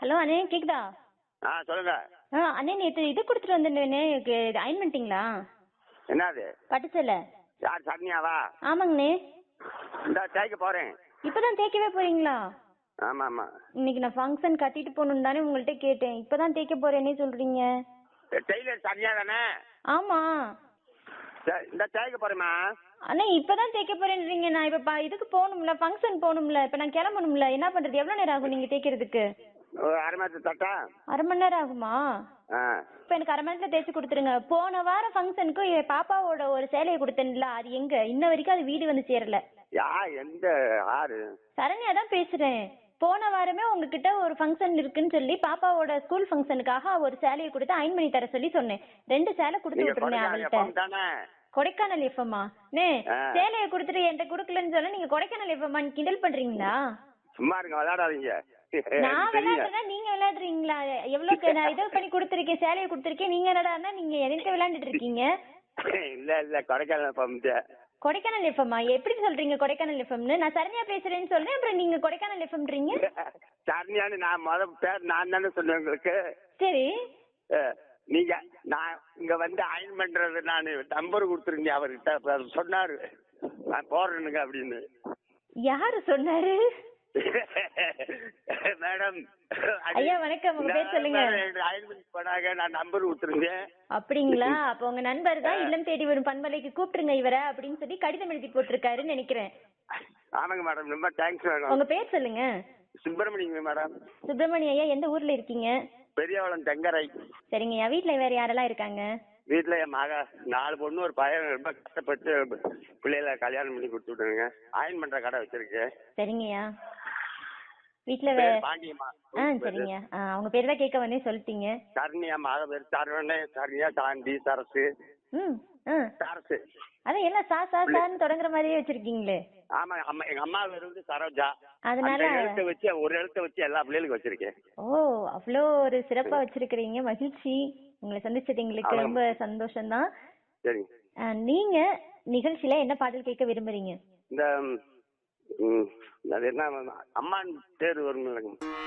Hello அண்ணே கேக்குதா ஆ சொல்லுங்க ஆ அண்ணே நேற்று இது கொடுத்துட்டு வந்தேன்னே அயன் பண்ணிட்டீங்களா என்னது பட்டு சேலை யார் சரண்யாவா ஆமாங்கண்ணே இந்த தேய்க்க போறேன் இப்பதான் தேய்க்கவே போறீங்களா ஆமா ஆமா இன்னைக்கு நான் ஃபங்க்ஷன் கட்டிட்டு போகணும்னு தானே உங்கள்கிட்ட கேட்டேன் இப்பதான் தேய்க்க போறேன்னே சொல்றீங்க டெய்லர் சரண்யா தானே ஆமா சரி, இந்த தேய்க்க போறேம்மா அண்ணா இப்பதான் தேய்க்க போறேன்றீங்க நான் இப்ப ப- இதுக்கு போகணும்ல ஃபங்க்ஷன் போகணும்ல இப்ப நான் கிளம்பணும்ல என்ன பண்றது எவ்வளவு நேரம் ஆகும் நீங்க தேய்க்கிறதுக்கு ஒரு அரை மாதத்து தட்டா அரை மணி நேரம் ஆகுமா ஆ இப்ப எனக்கு அரை மணி நேரத்துல தேய்ச்சி கொடுத்துருங்க போன வாரம் ஃபங்க்ஷனுக்கு என் பாப்பாவோட ஒரு சேலையை கொடுத்தேன்ல அது எங்க இன்ன வரைக்கும் அது வீடு வந்து சேரல யா எந்த ஆறு சரண்யா தான் பேசுறேன் போன வாரமே உங்ககிட்ட ஒரு ஃபங்க்ஷன் இருக்குன்னு சொல்லி பாப்பாவோட ஸ்கூல் ஃபங்க்ஷனுக்காக ஒரு சேலையை கொடுத்து அயன் பண்ணி தர சொல்லி சொன்னேன் ரெண்டு சேலை கொடுத்து நீங்க விட்டுருந்தேன் கொடைக்கானல் அவள்கிட்ட எப்பம் தானே கொடைக்கானல் எஃப்எம்மா நே ஆ. சேலையை கொடுத்துட்டு என்கிட்ட கொடுக்கலன்னு சொன்னா நீங்க கொடைக்கானல் எஃப்எம்மான்னு கிண்டல் பண்றீங்களா சும்மா இருங்க விளையாடாதீங்க நான் எனக்கு தெரியும். விளையாடுறேன்னா நீங்க விளையாடுறீங்களா எவ்வளவு நான் இது பண்ணி கொடுத்துருக்கேன் சேலையை கொடுத்துருக்கேன் நீங்க என்னடான்னா நீங்க என்கிட்ட விளையாண்டுட்டு இருக்கீங்க இல்ல இல்ல கொடைக்கானல் பம்பு கொடைக்கானல் எஃப்எம்மா எப்படி சொல்றீங்க கொடைக்கானல் எஃப்எம்னு நான் சரண்யா பேசுறேன்னு சொல்றேன் அப்புறம் நீங்க கொடைக்கானல் எஃப்எம்ன்றீங்க சரண்யான்னு நான் முத பேர் நான் தானே சொன்னேன் உங்களுக்கு சரி அஹ், நீங்க நான் இங்க வந்து அயன் பண்றது நான் நம்பர் கொடுத்துருங்க அவர்கிட்ட அப்ப அவர் சொன்னாரு நான் போறேனுங்க அப்படின்னு யாரு சொன்னாரு மேடம் ஐயா, வணக்கம். உங்க பேர் சொல்லுங்க. அயன் பண்ணி போனாங்க நான் நம்பர் கொடுத்துருங்க அப்படிங்களா அப்ப உங்க நண்பர் தான் இல்லம் தேடி வரும் பண்பலைக்கு கூப்பிட்டுருங்க இவரை அப்படின்னு சொல்லி கடிதம் எழுதி போட்டிருக்காருன்னு நினைக்கிறேன் ஆமாங்க மேடம் ரொம்ப தேங்க்ஸ் மேடம் உங்க பேர் சொல்லுங்க சுப்பிரமணியங்க மேடம் சுப்பிரமணிய ஐயா எந்த ஊர்ல இருக்கீங்க பெரியவளம் தெங்கரை சரிங்க ஐயா வீட்ல வேற யாரெல்லாம் இருக்காங்க வீட்டுல என் மக நாலு பொண்ணு ஒரு பையன் ரொம்ப கஷ்டப்பட்டு பிள்ளைகளை கல்யாணம் பண்ணி கொடுத்து விட்டுருங்க அயன் பண்ற கடை வச்சிருக்கு சரிங்கய்யா வீட்ல வே பேர் பாண்டியம்மா ஆ சரிங்க ஆ, அவங்க பேர் தான் கேட்க வந்தே சொல்லிட்டீங்க சரண்யா மக பேர் சரவணே சரண்யா சாந்தி சரசு ம் ஆ சரசு அதான் எல்லாம் சா சா சான்னு தொடங்குற மாதிரியே வச்சிருக்கீங்களே ஆமா அம்மா எங்க அம்மா பேர் வந்து சரோஜா அதனால அந்த எழுத்தை வச்சு ஒரு எழுத்தை வச்சு எல்லா பிள்ளைகளுக்கும் வச்சிருக்கேன் ஓ அவ்வளோ ஒரு சிறப்பா வச்சிருக்கிறீங்க மகிழ்ச்சி உங்களை சந்திச்சது எங்களுக்கு ஆமாம். ரொம்ப சந்தோஷம்தான் சரி ஆ, நீங்க நிகழ்ச்சியில என்ன பாடல் கேட்க விரும்புறீங்க இந்த ம், அது என்ன அம்மான் பேர் வரும் இல்லைங்க